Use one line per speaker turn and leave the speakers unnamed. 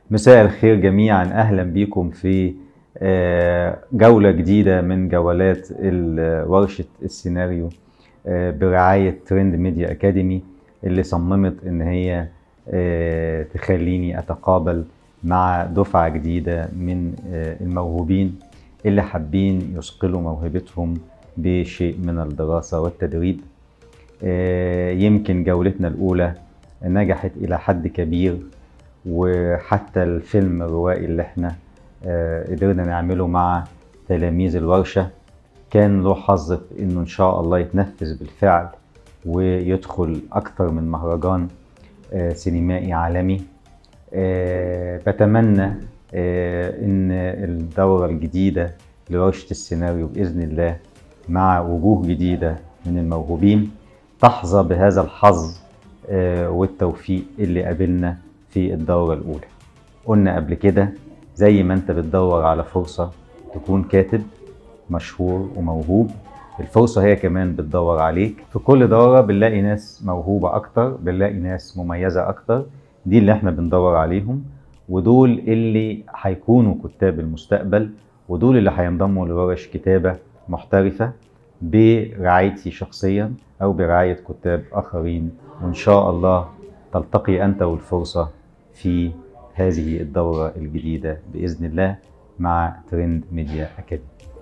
مساء الخير جميعا اهلا بكم في آه، جولة جديدة من جولات ال- ورشة السيناريو آه، برعاية ترند ميديا اكاديمي اللي صممت ان هي آه، تخليني اتقابل مع دفعة جديدة من آه، الموهوبين اللي حابين يثقلوا موهبتهم بشيء من الدراسة والتدريب آه، يمكن جولتنا الأولى نجحت إلى حد كبير وحتى الفيلم الروائي اللي احنا آه، قدرنا نعمله مع تلاميذ الورشة كان له حظ في انه ان شاء الله يتنفذ بالفعل ويدخل اكتر من مهرجان آه، سينمائي عالمي آه، بتمنى آه، ان الدورة الجديدة لورشة السيناريو بإذن الله مع وجوه جديدة من الموهوبين تحظى بهذا الحظ آه، والتوفيق اللي قابلنا في الدورة الأولى قلنا قبل كده زي ما انت بتدور على فرصة تكون كاتب مشهور وموهوب الفرصة هي كمان بتدور عليك في كل دورة بنلاقي ناس موهوبة أكتر بنلاقي ناس مميزة أكتر دي اللي احنا بندور عليهم ودول اللي هيكونوا كتاب المستقبل ودول اللي هينضموا لورش كتابة محترفة برعايتي شخصيا أو برعاية كتاب آخرين وإن شاء الله تلتقي أنت والفرصة في هذه الدورة الجديدة بإذن الله مع ترند ميديا أكاديمي